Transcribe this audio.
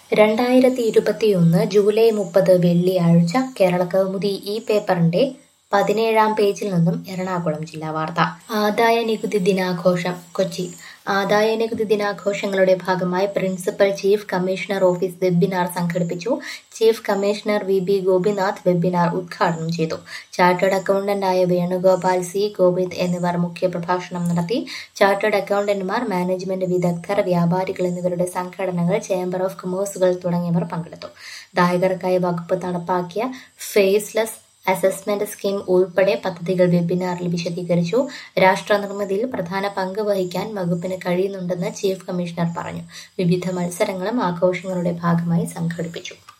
രണ്ടായിരത്തി ഇരുപത്തിയൊന്ന് ജൂലൈ മുപ്പത് വെള്ളിയാഴ്ച കേരളകൗമുദി ഈ പേപ്പറിന്റെ പതിനേഴാം പേജിൽ നിന്നും എറണാകുളം ജില്ലാ വാർത്ത ആദായ നികുതി ദിനാഘോഷം കൊച്ചി ആദായ നികുതി ദിനാഘോഷങ്ങളുടെ ഭാഗമായി principal chief commissioner office webinar സംഘടിപ്പിച്ചു chief commissioner V B Gopinath webinar ഉദ്ഘാടനം ചെയ്തു ചാർട്ടേഡ് അക്കൗണ്ടന്റായ വേണുഗോപാൽ സി ഗോവിന്ദ് എന്നിവർ മുഖ്യപ്രഭാഷണം നടത്തി ചാർട്ടേഡ് അക്കൗണ്ടന്റുമാർ മാനേജ്മെന്റ് വിദഗ്ധർ വ്യാപാരികൾ എന്നിവരുടെ സംഘടനകൾ ചേംബർ ഓഫ് കൊമേഴ്സുകൾ തുടങ്ങിയവർ പങ്കെടുത്തു ദായകർക്കായി വകുപ്പ് നടപ്പാക്കിയ ഫേസ്ലെസ് അസസ്മെന്റ് സ്കീം ഉൾപ്പെടെ പദ്ധതികൾ വെബിനാറിൽ വിശദീകരിച്ചു രാഷ്ട്ര നിർമ്മിതിയിൽ പ്രധാന പങ്ക് വഹിക്കാൻ വകുപ്പിന് കഴിയുന്നുണ്ടെന്ന് ചീഫ് കമ്മീഷണർ പറഞ്ഞു വിവിധ മത്സരങ്ങളും ആഘോഷങ്ങളുടെ ഭാഗമായി സംഘടിപ്പിച്ചു